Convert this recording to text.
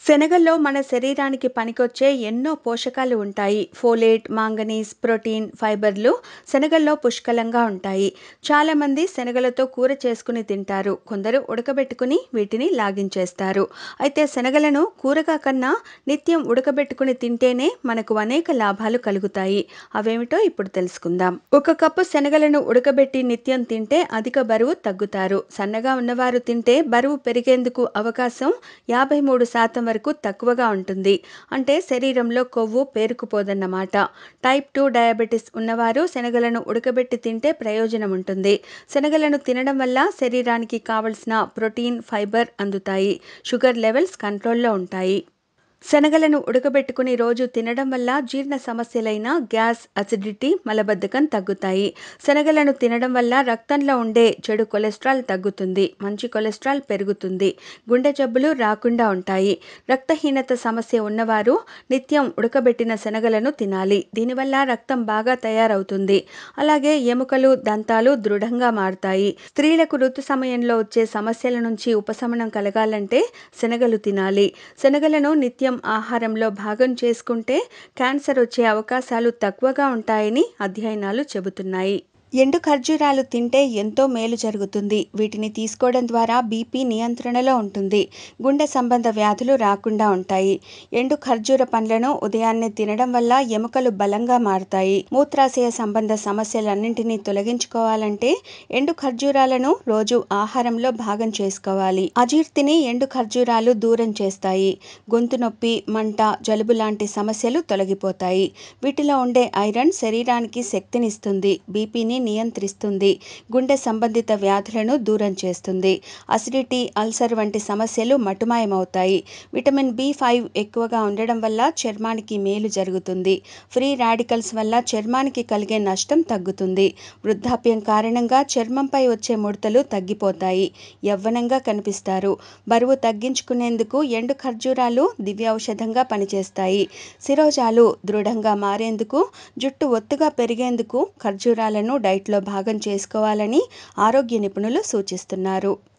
శనగల్లో మన శరీరానికి పనికొచ్చే ఎన్నో పోషకాలు ఉంటాయి ఫోలేట్ మాంగనీస్ ప్రోటీన్ ఫైబర్లు శనగల్లో పుష్కలంగా ఉంటాయి చాలామంది శనగలతో కూర చేసుకుని తింటారు కొందరు ఉడకబెట్టుకుని వీటిని లాగించేస్తారు అయితే శనగలను కూరగా కన్నా నిత్యం ఉడకబెట్టుకుని తింటేనే మనకు అనేక లాభాలు కలుగుతాయి అవేమిటో ఇప్పుడు తెలుసుకుందాం ఒక కప్పు శనగలను ఉడకబెట్టి నిత్యం తింటే అధిక బరువు తగ్గుతారు సన్నగా ఉన్నవారు తింటే బరువు పెరిగేందుకు అవకాశం యాభై మూడు శాతం వరకు తక్కువగా ఉంటుంది అంటే శరీరంలో కొవ్వు పేరుకుపోదన్నమాట టైప్ టూ డయాబెటీస్ ఉన్నవారు శనగలను ఉడకబెట్టి తింటే ప్రయోజనం ఉంటుంది శనగలను తినడం వల్ల శరీరానికి కావలసిన ప్రోటీన్ ఫైబర్ అందుతాయి షుగర్ లెవెల్స్ కంట్రోల్లో ఉంటాయి శనగలను ఉడకబెట్టుకుని రోజు తినడం వల్ల జీర్ణ సమస్యలైన గ్యాస్ అసిడిటీ మలబద్ధకం తగ్గుతాయి శనగలను తినడం వల్ల రక్తంలో ఉండే చెడు కొలెస్ట్రాల్ తగ్గుతుంది మంచి కొలెస్ట్రాల్ పెరుగుతుంది గుండె జబ్బులు రాకుండా ఉంటాయి రక్తహీనత సమస్య ఉన్నవారు నిత్యం ఉడకబెట్టిన శనగలను తినాలి దీనివల్ల రక్తం బాగా తయారవుతుంది అలాగే ఎముకలు దంతాలు దృఢంగా మారుతాయి స్త్రీలకు ఋతు సమయంలో వచ్చే సమస్యల నుంచి ఉపశమనం కలగాలంటే శనగలు తినాలి శనగలను నిత్యం ఆహారంలో భాగం చేసుకుంటే క్యాన్సర్ వచ్చే అవకాశాలు తక్కువగా ఉంటాయని అధ్యయనాలు చెబుతున్నాయి ఎండు ఖర్జూరాలు తింటే ఎంతో మేలు జరుగుతుంది వీటిని తీసుకోవడం ద్వారా బీపీ నియంత్రణలో ఉంటుంది గుండె సంబంధ వ్యాధులు రాకుండా ఉంటాయి ఎండు ఖర్జూర పండ్లను ఉదయాన్నే తినడం వల్ల ఎముకలు బలంగా మారుతాయి మూత్రాశయ సంబంధ సమస్యలన్నింటినీ తొలగించుకోవాలంటే ఎండు ఖర్జూరాలను రోజు ఆహారంలో భాగం చేసుకోవాలి అజీర్తిని ఎండు ఖర్జూరాలు దూరం చేస్తాయి గొంతు నొప్పి మంట జలుబు లాంటి సమస్యలు తొలగిపోతాయి వీటిలో ఉండే ఐరన్ శరీరానికి శక్తినిస్తుంది బీపీని నియంత్రిస్తుంది గుండె సంబంధిత వ్యాధులను దూరం చేస్తుంది అసిడిటీ అల్సర్ వంటి సమస్యలు మటుమాయమవుతాయి విటమిన్ బి ఫైవ్ ఎక్కువగా ఉండడం వల్ల చర్మానికి మేలు జరుగుతుంది ఫ్రీ రాడికల్స్ వల్ల చర్మానికి కలిగే నష్టం తగ్గుతుంది వృద్ధాప్యం కారణంగా చర్మంపై వచ్చే ముడతలు తగ్గిపోతాయి యవ్వనంగా కనిపిస్తారు బరువు తగ్గించుకునేందుకు ఎండు ఖర్జూరాలు దివ్య ఔషధంగా పనిచేస్తాయి శిరోజాలు దృఢంగా మారేందుకు జుట్టు ఒత్తుగా పెరిగేందుకు ఖర్జూరాలను డైట్లో భాగం చేసుకోవాలని ఆరోగ్య నిపుణులు సూచిస్తున్నారు